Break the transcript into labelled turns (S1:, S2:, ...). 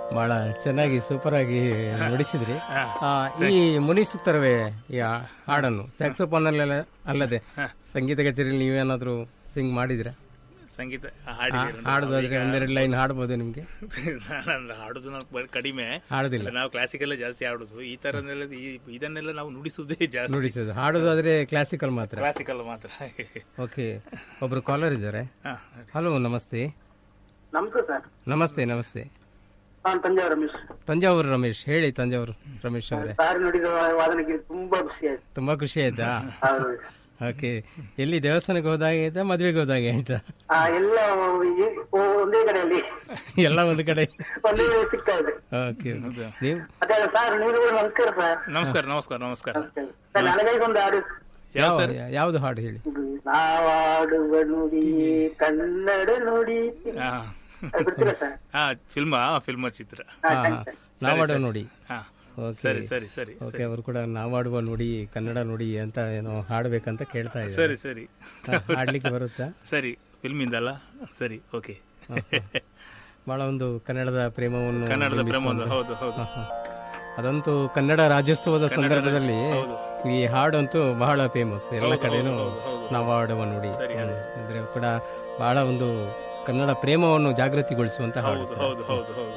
S1: ಬಹಳ ಚೆನ್ನಾಗಿ ಸೂಪರ್ ಆಗಿ ನುಡಿಸಿದ್ರಿ ಆ, ಈ ಮುನಿಸುತ್ತರವೇ ಈ ಆ- ಹಾಡನ್ನು ಸ್ಯಾಕ್ಸೋಫೋನ್ ಅಲ್ಲೆಲ್ಲ ಅಲ್ಲದೆ ಸಂಗೀತ ಕಚೇರಿಯಲ್ಲಿ ನೀವೇನಾದ್ರೂ ಸಿಂಗ್ ಮಾಡಿದ್ರ
S2: ಸಂಗೀತ ಹಾಡಿದ್ದೀರ
S1: ಹಾಡೋದಾದ್ರೆ ಒಂದೆರಡು ಲೈನ್ ಹಾಡ್ಬೋದು ನಿಮ್ಗೆ
S2: ನಾನು ಹಾಡೋದು ನಾವು ಬ- ಕಡಿಮೆ
S1: ಹಾಡೋದಿಲ್ಲ
S2: ನಾವು ಕ್ಲಾಸಿಕಲ್ ಜಾಸ್ತಿ ಹಾಡುದು ಈ ತರನೆಲ್ಲ ಈ- ಇದನ್ನೆಲ್ಲ ನಾವು ನುಡಿಸುವುದೇ ಜಾಸ್ತಿ
S1: ನುಡಿಸೋದು ಹಾಡೋದಾದ್ರೆ ಕ್ಲಾಸಿಕಲ್ ಮಾತ್ರ
S2: ಕ್ಲಾಸಿಕಲ್ ಮಾತ್ರ
S1: ಓಕೆ ಒಬ್ರು ಕಾಲರ್ ಇದ್ದಾರೆ
S2: ಹಾ.
S1: ಹಲೋ ನಮಸ್ತೆ
S3: ನಮಸ್ತೆ ಸರ್
S1: ನಮಸ್ತೆ ನಮಸ್ತೆ
S3: ನಾನು ತಂಜಾವೂರು ರಮೇಶ್
S1: ತಂಜಾವೂರು ರಮೇಶ್ ಹೇಳಿ ತಂಜಾವೂರು ರಮೇಶ್ ಅವರೇ
S3: ಸಾರಿ ನುಡಿದ ವಾದನಕ್ಕೆ ತುಂಬಾ ಖುಷಿ ಆಯ್ತು
S1: ತುಂಬಾ ಖುಷಿ ಆಯ್ತಾ
S3: ಹೌದು
S1: ಓಕೆ ಎಲ್ಲಿ ದೇವಸ್ಥಾನಕ್ಕೆ ಹೋದಾಗೆ ಆಯ್ತಾ ಮದ್ವೆಗೆ ಹೋದಾಗೆ ಆಯ್ತಾ
S3: ಆ, ಎಲ್ಲ ಈ- ಓ- ಒಂದೇ ಕಡೆಯಲ್ಲಿ
S1: ಎಲ್ಲ ಒಂದು ಕಡೆ
S3: ಒಂದೇ ಕಡೆ ಸಿಗ್ತಾ ಇದೆ
S1: ಓಕೆ ನೀವು
S3: ಅದೇ ಸರ್ ನೀವು ಕೂಡ ನಮಸ್ಕಾರ ಸರ್
S2: ನಮಸ್ಕಾರ ನಮಸ್ಕಾರ ನಮಸ್ಕಾರ
S3: ಸರ್ ನನಗೈಗೊಂದು ಹಾಡು
S2: ಯಾವ
S1: ಯಾವ
S2: ಸರ್
S1: ಯಾವ್ದು ಹಾಡು ಹೇಳಿ
S3: ನಾವಾಡುವ ನುಡಿ ಕನ್ನಡ ನುಡಿ
S2: ಹಾ
S3: ಅದು ಗೊತ್ತಿಲ್ಲ ಸರ್
S2: ಹಾ ಫಿಲ್ಮಾ ಫಿಲ್ಮ್ ಚಿತ್ರ
S3: ಹಾ,
S1: ಹಾ ಹಾ ನಾವಾಡುವ ನೋಡಿ
S2: ಹಾ
S1: ಓಕೆ
S2: ಸರಿ ಸರಿ ಸರಿ
S1: ಓಕೆ ಅವರು ಕೂಡ ನಾವಾಡುವ ನುಡಿ ಕನ್ನಡ ನುಡಿ ಅಂತ ಏನೋ ಹಾಡ್ಬೇಕಂತ ಕೇಳ್ತಾ ಇದ್ದಾರೆ
S2: ಸರಿ ಸರಿ
S1: ಹಾಡ್ಲಿಕ್ಕೆ ಬರುತ್ತಾ
S2: ಸರಿ ಫಿಲ್ಮ್ ಇಂದಲ್ಲ ಸರಿ ಓಕೆ
S1: ಬಹಳ ಒಂದು ಕನ್ನಡದ ಪ್ರೇಮವನ್ನು
S2: ಕನ್ನಡದ ಪ್ರೇಮ
S1: ಬಿಂಬಿಸುವಂತ-
S2: ಒಂದು ಹೌದು ಹೌದು
S1: ಹ, ಹ. ಅದಂತೂ ಕನ್ನಡ ರಾಜ್ಯೋತ್ಸವದ ಸಂದರ್ಭದಲ್ಲಿ
S2: ಹೌದು.
S1: ಈ ಹಾಡಂತೂ ಬಹಳ ಫೇಮಸ್ ಎಲ್ಲ
S2: ಹೌದು,
S1: ಕಡೆನೂ
S2: ಹೌದು, ಹೌದು.
S1: ನಾವು ಹಾಡುವ ನುಡಿ
S2: ಸರಿ,
S1: ಹ್ಮ್. ಅಂದ್ರೆ ಕೂಡ ಬಹಳ ಒಂದು ಕನ್ನಡ ಪ್ರೇಮವನ್ನು ಜಾಗೃತಿಗೊಳಿಸುವಂತ ಹಾಡು
S2: ಹೌದು ಹೌದು ಹೌದು ಹೌದು